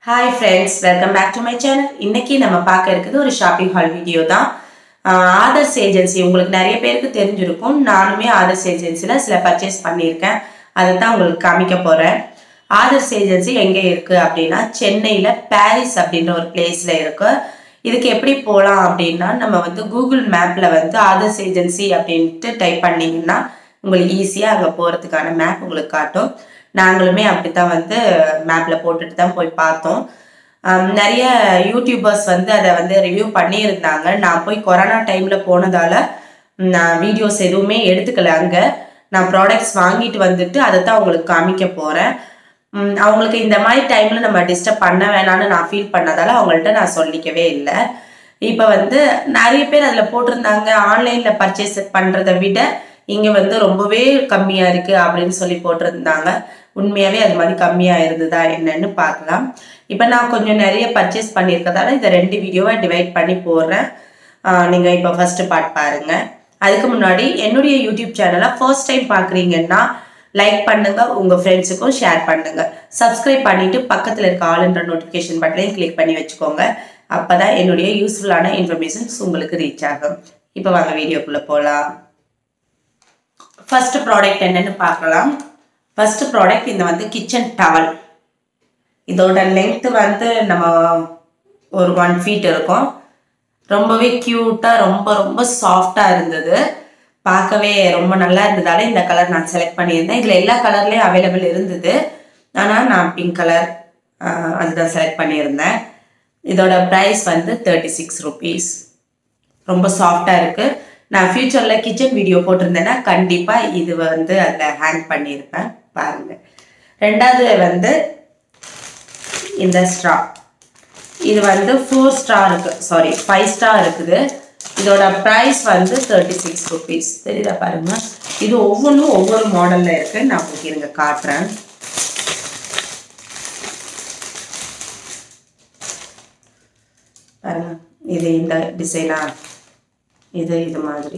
hi friends welcome back to my channel இன்னைக்கு நம்ம பார்க்க இருக்குது ஒரு ஷாப்பிங் ஹால் வீடியோ தான் ஆஹ் ஆதர்ஸ் ஏஜென்சி உங்களுக்கு நிறைய பேருக்கு தெரிஞ்சிருக்கும் நானுமே ஆதர்ஸ் ஏஜென்சியில் சில பர்ச்சேஸ் பண்ணியிருக்கேன் அதை தான் உங்களுக்கு காமிக்க போகிறேன் ஆதர்ஸ் ஏஜென்சி எங்கே இருக்குது அப்படின்னா சென்னையில் பாரிஸ் அப்படின்ற ஒரு பிளேஸில் இருக்கு இதுக்கு எப்படி போகலாம் அப்படின்னா நம்ம வந்து கூகுள் மேப்பில் வந்து ஆதர்ஸ் ஏஜென்சி அப்படின்ட்டு டைப் பண்ணிங்கன்னா உங்களுக்கு ஈஸியாக அங்கே போகிறதுக்கான மேப் உங்களுக்கு காட்டும் நாங்களுமே அப்படி தான் வந்து மேப்பில் போட்டுட்டு தான் போய் பார்த்தோம் ஆம், நிறைய யூடியூபர்ஸ் வந்து அதை வந்து ரிவ்யூ பண்ணியிருந்தாங்க நான் போய் கொரோனா டைமில் போனதால ம், நான் வீடியோஸ் எதுவுமே எடுத்துக்கல அங்கே நான் ப்ராடக்ட்ஸ் வாங்கிட்டு வந்துட்டு அதை தான் உங்களுக்கு காமிக்க போகிறேன் அவங்களுக்கு இந்த மாதிரி டைமில் நம்ம டிஸ்டர்ப் பண்ண வேணாம்னு நான் ஃபீல் பண்ணதால அவங்கள்ட்ட நான் சொல்லிக்கவே இல்லை இப்போ வந்து நிறைய பேர் அதில் போட்டிருந்தாங்க ஆன்லைனில் பர்ச்சேஸ் பண்ணுறதை விட இங்கே வந்து ரொம்பவே கம்மியாக இருக்குது அப்படின்னு சொல்லி போட்டிருந்தாங்க உண்மையாகவே அது மாதிரி கம்மியாக இருந்ததா என்னன்னு பார்க்கலாம் இப்போ நான் கொஞ்சம் நிறைய பர்ச்சேஸ் பண்ணியிருக்கதால இதை ரெண்டு வீடியோவை டிவைட் பண்ணி போடுறேன் நீங்கள் இப்போ ஃபஸ்ட்டு பார்ட் பாருங்கள் அதுக்கு முன்னாடி என்னுடைய யூடியூப் சேனலை ஃபர்ஸ்ட் டைம் பார்க்குறீங்கன்னா லைக் பண்ணுங்க உங்க ஃப்ரெண்ட்ஸுக்கும் ஷேர் பண்ணுங்க சப்ஸ்கிரைப் பண்ணிட்டு பக்கத்தில் இருக்க ஆளுன்ற நோட்டிஃபிகேஷன் பட்டனையும் கிளிக் பண்ணி வச்சுக்கோங்க அப்பதான் என்னுடைய யூஸ்ஃபுல்லான இன்ஃபர்மேஷன்ஸ் உங்களுக்கு ரீச் ஆகும் இப்போ வாங்க வீடியோக்குள்ள போகலாம் ஃபர்ஸ்ட் ப்ராடக்ட் என்னன்னு பார்க்கலாம் ஃபர்ஸ்ட் ப்ராடக்ட் இந்த வந்து கிச்சன் டவல் இதோட லென்த் வந்து நம்ம ஒரு ஒன் ஃபீட் இருக்கும் ரொம்பவே க்யூட்டாக ரொம்ப ரொம்ப சாஃப்டாக இருந்தது பார்க்கவே ரொம்ப நல்லா இருந்ததால இந்த கலர் நான் செலக்ட் பண்ணியிருந்தேன் இதில் எல்லா கலர்லேயும் அவைலபிள் இருந்தது ஆனால் நான் பிங்க் கலர் அதுதான் செலக்ட் பண்ணியிருந்தேன் இதோட ப்ரைஸ் வந்து தேர்ட்டி சிக்ஸ் ருபீஸ் ரொம்ப சாஃப்டாக இருக்குது நான் ஃப்யூச்சரில் கிச்சன் வீடியோ போட்டிருந்தேன்னா கண்டிப்பாக இது வந்து அதில் ஹேங் பண்ணியிருப்பேன் பாருங்கள் ரெண்டாவது வந்து இந்த ஸ்ட்ரா இது வந்து ஃபோர் ஸ்டார் இருக்கு சாரி ஃபைவ் ஸ்டார் இருக்குது இதோட ப்ரைஸ் வந்து தேர்ட்டி சிக்ஸ் ருபீஸ் தெரியுதா பாருங்க இது ஒவ்வொன்றும் ஒவ்வொரு மாடலில் இருக்கு நான் உங்களுக்கு இருங்க காட்டுறேன் பாருங்க இது இந்த டிசைனா இது இது மாதிரி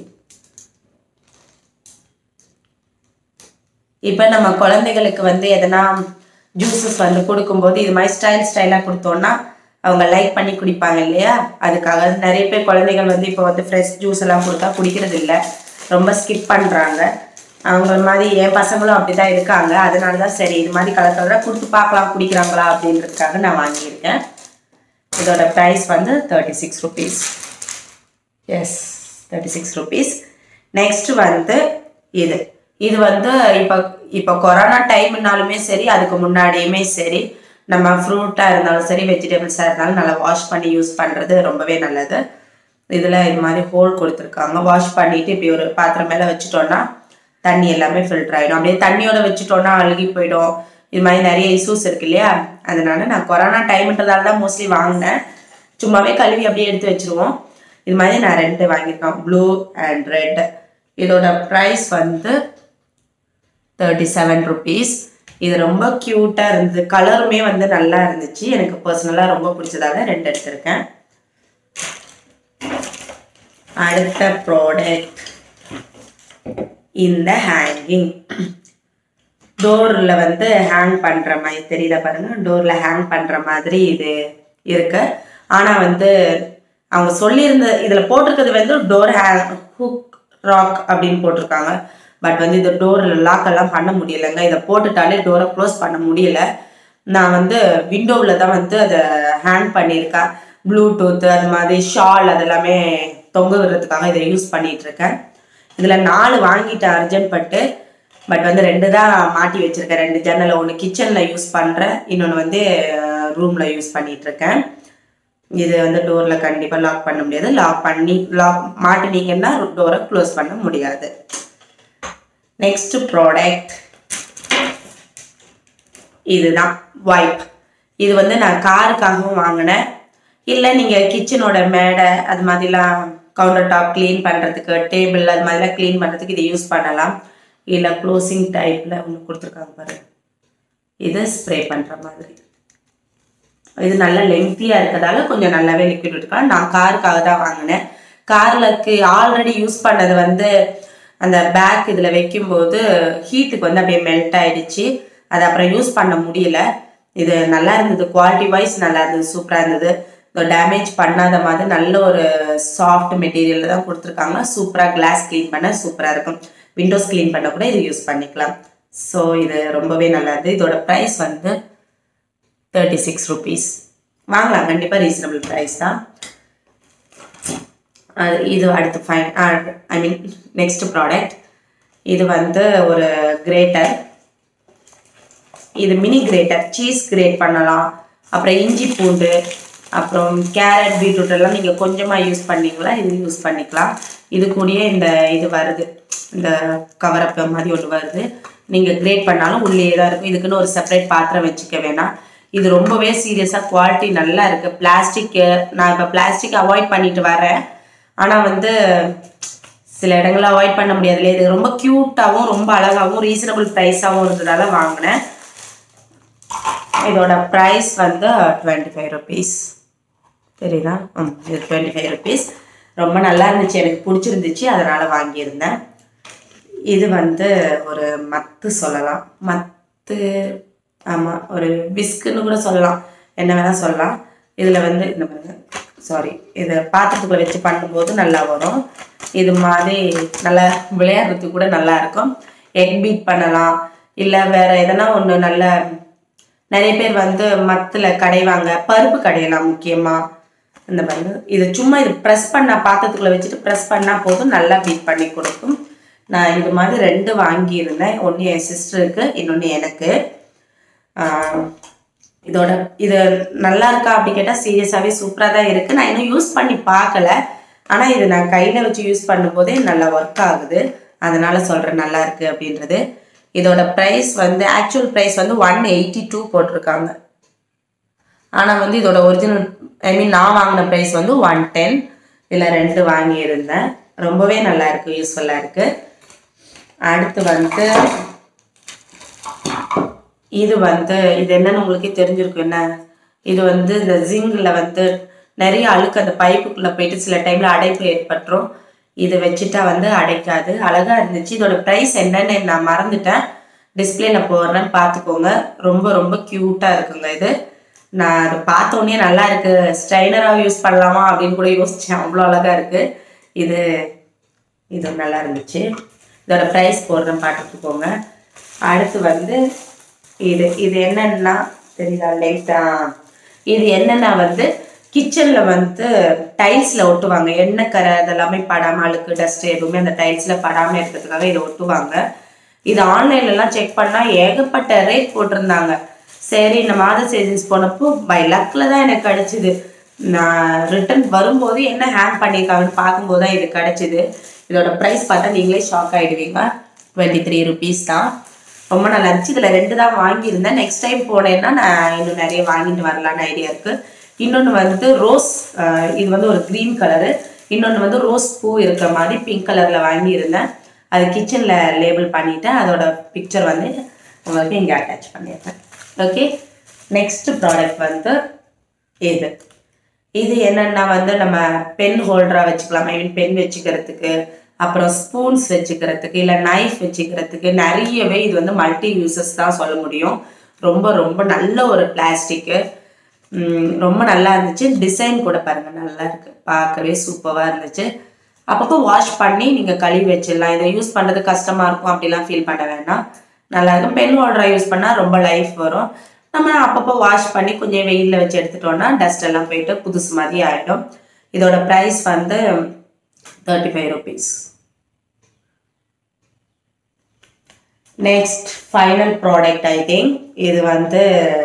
இப்போ நம்ம குழந்தைகளுக்கு வந்து எதனா ஜூஸஸ் வந்து கொடுக்கும்போது இது மாதிரி ஸ்டைல் ஸ்டைலாக கொடுத்தோன்னா அவங்க லைக் பண்ணி குடிப்பாங்க இல்லையா அதுக்காக நிறைய பேர் குழந்தைகள் வந்து இப்போ வந்து ஃப்ரெஷ் ஜூஸ் எல்லாம் கொடுத்தா குடிக்கிறது இல்லை ரொம்ப ஸ்கிப் பண்ணுறாங்க அவங்க மாதிரி என் பசங்களும் அப்படி தான் இருக்காங்க அதனால தான் சரி இது மாதிரி கலர் கலராக கொடுத்து பார்க்கலாம் குடிக்கிறாங்களா அப்படின்றதுக்காக நான் வாங்கியிருக்கேன் இதோட ப்ரைஸ் வந்து thirty six rupees yes thirty six rupees next வந்து இது இது வந்து இப்போ இப்போ கொரோனா டைம்னாலுமே சரி அதுக்கு முன்னாடியுமே சரி நம்ம ஃப்ரூட்டாக இருந்தாலும் சரி வெஜிடபிள்ஸாக இருந்தாலும் நல்லா வாஷ் பண்ணி யூஸ் பண்ணுறது ரொம்பவே நல்லது இதில் இது மாதிரி ஹோல் கொடுத்துருக்காங்க வாஷ் பண்ணிட்டு இப்படி ஒரு பாத்திரம் மேலே வச்சுட்டோன்னா தண்ணி எல்லாமே ஃபில்டர் ஆகிடும் அப்படியே தண்ணியோட வச்சுட்டோன்னா அழுகி போயிடும் இது மாதிரி நிறைய இஷ்யூஸ் இருக்கு இல்லையா அதனால நான் கொரோனா டைம்ன்றதால தான் மோஸ்ட்லி வாங்கினேன் சும்மாவே கழுவி அப்படியே எடுத்து வச்சிருவோம் இது மாதிரி நான் ரெண்டு வாங்கியிருக்கேன் ப்ளூ அண்ட் ரெட் இதோட ப்ரைஸ் வந்து தேர்ட்டி செவன் ருபீஸ் இது ரொம்ப க்யூட்டாக இருந்தது கலருமே வந்து நல்லா இருந்துச்சு எனக்கு பர்சனலாக ரொம்ப பிடிச்சதால ரெண்டு எடுத்திருக்கேன் அடுத்த ப்ராடக்ட் இந்த ஹேங்கிங் டோரில் வந்து ஹேங் பண்ணுற மாதிரி தெரியல பாருங்க டோரில் ஹேங் பண்ணுற மாதிரி இது இருக்கு ஆனால் வந்து அவங்க சொல்லியிருந்த இதில் போட்டிருக்கிறது வந்து டோர் ஹேங் ஹுக் ராக் அப்படின்னு போட்டிருக்காங்க பட் வந்து இந்த டோர் லாக் எல்லாம் பண்ண முடியலைங்க இதை போட்டுட்டாலே டோரை க்ளோஸ் பண்ண முடியல நான் வந்து விண்டோவில் தான் வந்து அதை ஹேங் பண்ணியிருக்கேன் ப்ளூடூத் அது மாதிரி ஷால் அதெல்லாமே தொங்க விடுறதுக்காக இதை யூஸ் பண்ணிட்டு இருக்கேன் இதில் நாலு வாங்கிட்டேன் அர்ஜென்ட் பட்டு பட் வந்து ரெண்டு தான் மாட்டி வச்சிருக்கேன் ரெண்டு ஜன்னலை ஒன்று கிச்சனில் யூஸ் பண்ணுறேன் இன்னொன்று வந்து ரூமில் யூஸ் பண்ணிட்டு இருக்கேன் இது வந்து டோரில் கண்டிப்பாக லாக் பண்ண முடியாது லாக் பண்ணி லாக் மாட்டினீங்கன்னா டோரை க்ளோஸ் பண்ண முடியாது நெக்ஸ்ட் ப்ராடக்ட் இதுதான் வைப் இது வந்து நான் காருக்காகவும் வாங்கினேன் இல்லை நீங்கள் கிச்சனோட மேடை அது மாதிரிலாம் கவுண்டர் டாப் க்ளீன் பண்ணுறதுக்கு டேபிள் அது மாதிரிலாம் க்ளீன் பண்ணுறதுக்கு இதை யூஸ் பண்ணலாம் இல்லை க்ளோசிங் டைப்பில் உங்களுக்கு கொடுத்துருக்காங்க பாருங்க இது ஸ்ப்ரே பண்ணுற மாதிரி இது நல்ல லெங்க்த்தியாக இருக்கிறதால கொஞ்சம் நல்லாவே லிக்விட் இருக்கலாம் நான் காருக்காக தான் வாங்கினேன் கார்லக்கு ஆல்ரெடி யூஸ் பண்ணது வந்து அந்த பேக் இதில் வைக்கும்போது ஹீட்டுக்கு வந்து அப்படியே மெல்ட் ஆயிடுச்சு அது அப்புறம் யூஸ் பண்ண முடியல இது நல்லா இருந்தது குவாலிட்டி வைஸ் நல்லா இருந்தது சூப்பராக இருந்தது டேமேஜ் பண்ணாத மாதிரி நல்ல ஒரு சாஃப்ட் மெட்டீரியலில் தான் கொடுத்துருக்காங்க சூப்பராக கிளாஸ் க்ளீன் பண்ண சூப்பராக இருக்கும் விண்டோஸ் க்ளீன் பண்ண கூட இது யூஸ் பண்ணிக்கலாம் ஸோ இது ரொம்பவே நல்லா இருந்தது இதோட ப்ரைஸ் வந்து தேர்ட்டி சிக்ஸ் ருபீஸ் வாங்கலாம் கண்டிப்பாக ரீசனபிள் ப்ரைஸ் தான் அது இது அடுத்து fine I mean next product இது வந்து ஒரு கிரேட்டர் இது மினி கிரேட்டர் சீஸ் கிரேட் பண்ணலாம் அப்புறம் இஞ்சி பூண்டு அப்புறம் கேரட் பீட்ரூட் எல்லாம் நீங்கள் கொஞ்சமாக யூஸ் பண்ணீங்களா இது யூஸ் பண்ணிக்கலாம் இது கூடயே இந்த இது வருது இந்த கவரப்பு மாதிரி ஒன்று வருது நீங்கள் கிரேட் பண்ணாலும் உள்ளே தான் இருக்கும் இதுக்குன்னு ஒரு செப்பரேட் பாத்திரம் வச்சுக்க வேணாம் இது ரொம்பவே சீரியஸாக குவாலிட்டி நல்லா இருக்குது பிளாஸ்டிக்கு நான் இப்போ பிளாஸ்டிக் அவாய்ட் பண்ணிட்டு வரேன் ஆனால் வந்து சில இடங்களில் அவாய்ட் பண்ண முடியாது இல்லையா இது ரொம்ப க்யூட்டாகவும் ரொம்ப அழகாகவும் ரீசனபிள் ப்ரைஸாகவும் இருந்ததால வாங்கினேன் இதோட ப்ரைஸ் வந்து டுவெண்ட்டி ஃபைவ் ருபீஸ் தெரியுதா ம் இது டுவெண்ட்டி ஃபைவ் ருபீஸ் ரொம்ப நல்லா இருந்துச்சு எனக்கு பிடிச்சிருந்துச்சு அதனால் வாங்கியிருந்தேன் இது வந்து ஒரு மத்து சொல்லலாம் மத்து ஆமாம் ஒரு விஸ்க்குன்னு கூட சொல்லலாம் என்ன வேணால் சொல்லலாம் இதில் வந்து இந்த பாருங்க சாரி இதை பாத்திரத்துக்குள்ள வச்சு பண்ணும்போது நல்லா வரும் இது மாதிரி நல்லா விளையாடுறதுக்கு கூட நல்லா இருக்கும் எக் பீட் பண்ணலாம் இல்லை வேற எதனா ஒன்று நல்ல நிறைய பேர் வந்து மத்தில் கடைவாங்க பருப்பு கடையலாம் முக்கியமாக இந்த மாதிரி இது சும்மா இது ப்ரெஸ் பண்ண பாத்திரத்துக்குள்ள வச்சுட்டு ப்ரெஸ் பண்ணால் போதும் நல்லா பீட் பண்ணி கொடுக்கும் நான் இது மாதிரி ரெண்டு வாங்கியிருந்தேன் ஒன்று என் சிஸ்டருக்கு இன்னொன்று எனக்கு ஆஹ் இதோட இது நல்லா இருக்கா அப்படி கேட்டால் சீரியஸாகவே சூப்பராக தான் இருக்குது நான் இன்னும் யூஸ் பண்ணி பார்க்கல ஆனால் இது நான் கையில் வச்சு யூஸ் பண்ணும்போதே நல்லா ஒர்க் ஆகுது அதனால சொல்கிறேன் நல்லா இருக்குது அப்படின்றது இதோட ப்ரைஸ் வந்து ஆக்சுவல் ப்ரைஸ் வந்து ஒன் எயிட்டி டூ போட்டிருக்காங்க ஆனால் வந்து இதோட ஒரிஜினல் ஐ மீன் நான் வாங்கின ப்ரைஸ் வந்து ஒன் டென் இதில் ரெண்டு வாங்கியிருந்தேன் ரொம்பவே நல்லா இருக்குது யூஸ்ஃபுல்லாக இருக்குது அடுத்து வந்து இது வந்து இது என்னன்னு உங்களுக்கே தெரிஞ்சிருக்கும் என்ன இது வந்து இந்த ஜிங்கில் வந்து நிறைய அழுக்கு அந்த பைப்புக்குள்ளே போயிட்டு சில டைமில் அடைப்பு ஏற்பட்டுரும் இது வச்சுட்டா வந்து அடைக்காது அழகாக இருந்துச்சு இதோட ப்ரைஸ் என்னன்னு நான் மறந்துட்டேன் டிஸ்பிளேல போடுறேன் பார்த்துக்கோங்க ரொம்ப ரொம்ப க்யூட்டாக இருக்குங்க இது நான் அதை பார்த்தோன்னே நல்லா இருக்கு ஸ்ட்ரைனராக யூஸ் பண்ணலாமா அப்படின்னு கூட யோசித்தேன் அவ்வளோ அழகாக இருக்குது இது இது நல்லா இருந்துச்சு இதோட ப்ரைஸ் போடுறேன் பார்த்துட்டு அடுத்து வந்து இது இது என்னன்னா தெரியுதா லைட்டா இது என்னன்னா வந்து கிச்சனில் வந்து டைல்ஸில் ஒட்டுவாங்க எண்ணெய் கரை அதெல்லாமே படாமல் அழுக்கு டஸ்ட் எதுவுமே அந்த டைல்ஸில் படாமல் இருக்கிறதுக்காக இதை ஒட்டுவாங்க இது ஆன்லைன்லலாம் செக் பண்ணால் ஏகப்பட்ட ரேட் போட்டிருந்தாங்க சரி இந்த மாத சேவிங்ஸ் போனப்போ பை லக்கில் தான் எனக்கு கிடச்சிது நான் ரிட்டர்ன் வரும்போது என்ன ஹேங் பண்ணியிருக்காங்கன்னு பார்க்கும்போது தான் இது கிடச்சிது இதோட ப்ரைஸ் பார்த்தா நீங்களே ஷாக் ஆகிடுவீங்க டுவெண்ட்டி த்ரீ ருபீஸ் தான் ரொம்ப நல்லா இருந்துச்சு இதில் ரெண்டு தான் வாங்கியிருந்தேன் நெக்ஸ்ட் டைம் போனேன்னா நான் இன்னும் நிறைய வாங்கிட்டு வரலான்னு ஐடியா இருக்குது இன்னொன்று வந்து ரோஸ் அஹ், இது வந்து ஒரு க்ரீன் கலரு இன்னொன்று வந்து ரோஸ் பூ இருக்கிற மாதிரி பிங்க் கலரில் வாங்கியிருந்தேன் அது கிச்சனில் லேபிள் பண்ணிவிட்டேன் அதோட பிக்சர் வந்து உங்களுக்கு இங்கே அட்டாச் பண்ணியிருக்கேன் ஓகே நெக்ஸ்ட் ப்ராடக்ட் வந்து இது இது என்னன்னா வந்து நம்ம பென் ஹோல்டராக வச்சுக்கலாம் ஐ மீன் பென் வச்சுக்கிறதுக்கு அப்புறம் ஸ்பூன்ஸ் வச்சுக்கிறதுக்கு இல்லை நைஃப் வச்சுக்கிறதுக்கு நிறையவே இது வந்து மல்டி யூசஸ் தான் சொல்ல முடியும் ரொம்ப ரொம்ப நல்ல ஒரு பிளாஸ்டிக்கு ரொம்ப நல்லா இருந்துச்சு டிசைன் கூட பாருங்க நல்லா இருக்கு பார்க்கவே சூப்பராக இருந்துச்சு அப்பப்போ வாஷ் பண்ணி நீங்கள் கழுவி வச்சிடலாம் இதை யூஸ் பண்ணுறது கஷ்டமாக இருக்கும் அப்படிலாம் ஃபீல் பண்ண வேண்டாம் நல்லா இருக்கும் பென் ஹோல்டராக யூஸ் பண்ணால் ரொம்ப லைஃப் வரும் நம்ம அப்பப்போ வாஷ் பண்ணி கொஞ்சம் வெயிலில் வச்சு எடுத்துட்டோம்னா டஸ்ட் எல்லாம் போயிட்டு புதுசு மாதிரி ஆகிடும் இதோட ப்ரைஸ் வந்து thirty five rupees next final product I think இது வந்து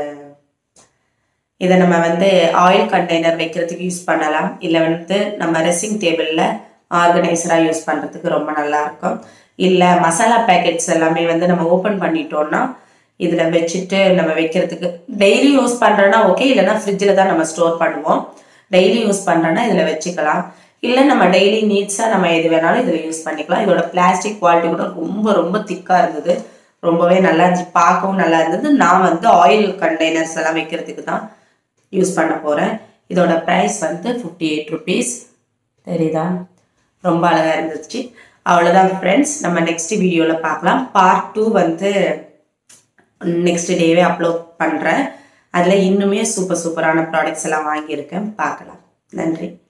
இதை நம்ம வந்து ஆயில் கண்டெய்னர் வைக்கிறதுக்கு யூஸ் பண்ணலாம் இல்லை வந்து நம்ம ரெசிங் டேபிளில் ஆர்கனைசராக யூஸ் பண்ணுறதுக்கு ரொம்ப நல்லா இருக்கும் இல்லை மசாலா பேக்கெட்ஸ் எல்லாமே வந்து நம்ம ஓப்பன் பண்ணிட்டோம்னா இதில் வச்சுட்டு நம்ம வைக்கிறதுக்கு டெய்லி யூஸ் பண்ணுறோன்னா ஓகே இல்லைன்னா ஃப்ரிட்ஜில் தான் நம்ம ஸ்டோர் பண்ணுவோம் டெய்லி யூஸ் பண்ணுறோன்னா இதில் வச்சுக்கலாம் இல்லை நம்ம டெய்லி நீட்ஸாக நம்ம எது வேணாலும் இதில் யூஸ் பண்ணிக்கலாம் இதோட பிளாஸ்டிக் குவாலிட்டி கூட ரொம்ப ரொம்ப திக்காக இருந்தது ரொம்பவே நல்லா இருந்துச்சு பார்க்கவும் நல்லா இருந்தது நான் வந்து ஆயில் கண்டெய்னர்ஸ் எல்லாம் வைக்கிறதுக்கு தான் யூஸ் பண்ண போகிறேன் இதோட ப்ரைஸ் வந்து ஃபிஃப்டி எயிட் ருபீஸ் தெரியுதா ரொம்ப அழகாக இருந்துச்சு அவ்வளோதான் ஃப்ரெண்ட்ஸ் நம்ம நெக்ஸ்ட் வீடியோவில் பார்க்கலாம் பார்ட் டூ வந்து நெக்ஸ்ட் டேவே அப்லோட் பண்ணுறேன் அதில் இன்னுமே சூப்பர் சூப்பரான ப்ராடக்ட்ஸ் எல்லாம் வாங்கியிருக்கேன் பார்க்கலாம் நன்றி